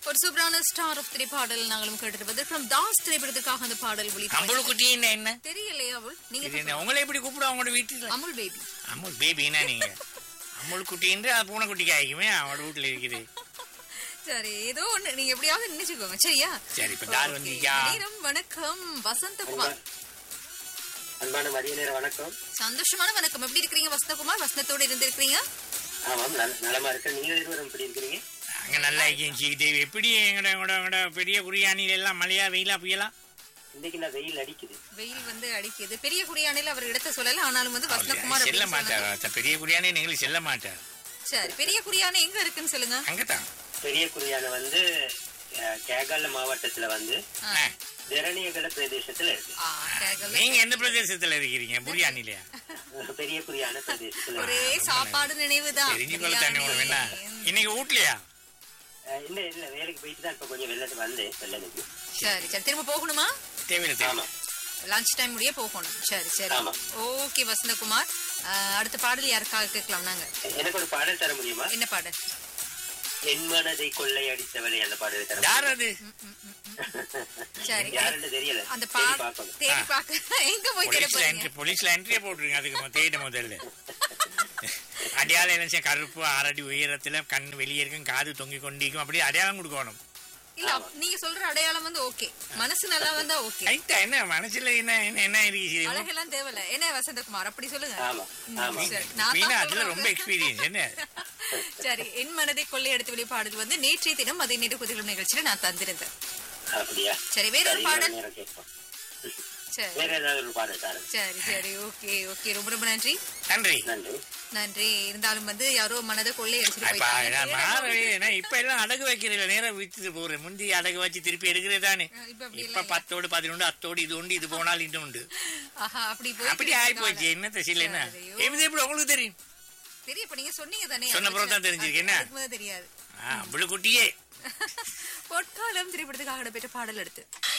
ஒரு சூப்பரான star of திரைப்பாடல் நாங்களும் கேட்டிருப்பது ஃப்ரம் தாஸ் திரைப்படத்துக்காக அந்த பாடல் ஒளி அம்புல் குட்டின்னா என்ன தெரியலையே அவள் நீங்க இது என்ன உங்களை எப்படி கூப்பிடுவோம் உங்களோட வீட்டுல அமுல் பேபி அமுல் பேபின்னா நீங்க அமுல் குட்டின்ற அது பூனைக்குட்டிக்கு ஆகிக்குமே அவனோட வீட்டுல இருக்குது சரி ஏதோ ஒண்ணு நீங்க எப்படியாவது நினைச்சுக்கோங்க சரியா சரி இப்ப யார் Okay. வந்தீங்க நேரம் வணக்கம் வசந்தகுமார் அன்பான மதிய நேர வணக்கம் சந்தோஷமான வணக்கம் எப்படி இருக்கிறீங்க வசந்தகுமார் வசந்தத்தோட இருந்திருக்கிறீங்க ஆமாம் நல- நலமா இருக்க நீங்க இருவரும் எப்படி இருக்கிறீங்க அங்க நல்லா இருக்கேன் தேவி எப்படி எங்கட எங்கட எங்கட பெரிய குரியானில எல்லாம் மழையா வெயிலா புயலா இன்னைக்கு நான் வெயில் அடிக்குது வெயில் வந்து அடிக்குது பெரிய குடியானையில அவர் இடத்த சொல்லல ஆனாலும் வந்து வசந்தகுமார் செல்ல அப்படின்னு சொன்னாங்க. மாட்டார் அத்த பெரிய குரியானே நீங்களுக்கு செல்ல மாட்டார் சரி பெரிய குடியானை எங்க இருக்குன்னு சொல்லுங்க அங்கதான் பெரிய குறியான வந்து அஹ், கேகால மாவட்டத்துல வந்து ஆ. ஆ. திரணியகல பிரதேசத்துல இருக்கு ஆ, கேக்கல. நீங்க எந்த பிரதேசத்துல இருக்கிறீங்க புரியானிலையா பெரிய குறியான பிரதேசத்துல ஒரே சாப்பாடு நினைவுதான் தெரிஞ்சு கொள்ள தானே உனக்கு என்ன பிரியாணி. இன்னைக்கு வீட்லயா அஹ், இல்ல இல்ல வேலைக்கு போயிட்டு தான் இப்ப கொஞ்சம் வெள்ளத்துக்கு வந்தேன் வெள்ளனுக்கு சரி சரி திரும்ப போகணுமா தேவையில்ல தேவை ஆமா லஞ்ச் டைம் முடிய போகணும் சரி சரி ஆமா. ஓகே வசந்தகுமார் ஆ, அடுத்த பாடல் யாருக்காக கேட்கலாம் நாங்க எனக்கு ஒரு பாடல் தர முடியுமா என்ன பாடல் என் மனதை கொள்ளையடித்தவளை அந்த பாடல் தர யார் அது சரி யாருன்னு தெரியல அந்த தேடி பாடல் பார்க்கணும். தேடி பார்க்க எங்க போய் தேட போலீஸ்ல போறீங்க என்ட்ரி போலீஸ்ல என்ட்ரியே போட்டுருங்க அதுக்கு தேட முதல்ல அடையாளம் என்ன செய்ய? கருப்பு அரடி உயரத்துல கண் வெளியே இருக்கும் காது தொங்கி கொண்டிருக்கும் அப்படி அடையாளம் கொடுக்கணும் இல்ல நீங்க சொல்ற அடையாளம் வந்து ஓகே மனசு நல்லா வந்தா ஓகே ரைட்டா என்ன மனசுல என்ன என்ன என்ன இருக்கு சரி, அழகெல்லாம் தேவையில்ல என்ன வசந்தகுமார் அப்படி சொல்லுங்க ஆமா ம், ஆமா சரி, நான் மீனா தான் அதுல ரொம்ப சொல்றேன். எக்ஸ்பீரியன்ஸ் என்ன சரி என் மனதை கொள்ளையடித்து வெளி பாடல் வந்து நேற்றைய தினம் அதை நேற்று குதிரும் நிகழ்ச்சியில நான் தந்திருந்தேன் அப்படியா சரி வேற ஒரு சரி, பாடல் இன்னொரு நேரம் கேட்போம் சரி வேற ஏதாவது ஒரு பாடல் தாருங்க சரி சரி ஓகே ஓகே ரொம்ப ரொம்ப நன்றி நன்றி நன்றி நன்றி இருந்தாலும் வந்து யாரோ மனதை கொள்ளை அடிச்சுட்டு அப்ப நான் போயிட்டாங்க மாறவே ஏன்னா இப்ப எல்லாம் அடகு வைக்கிறீங்க நேரம் வித்துட்டு போறேன் முந்தி அடகு வச்சு திருப்பி எடுக்கிறது தானே இப்ப அப்படி இப்ப பத்தோடு பதினொன்று அத்தோடு இது உண்டு இது போனால் இது உண்டு ஆஹா அப்படி போய் அப்படி ஆகி போச்சு என்னத்த சில என்ன சரி, எப்படி எப்படி உங்களுக்கு தெரியும் சரி இப்ப நீங்க சொன்னீங்க தானே சொன்ன பிறகு தான் தெரிஞ்சிருக்கு, என்ன? அதுக்கு முதல்ல தெரியாது ஆ, அவ்வளவு குட்டியே பொற்காலம் திரைப்படத்துக்காக பெற்ற பாடல் எடுத்து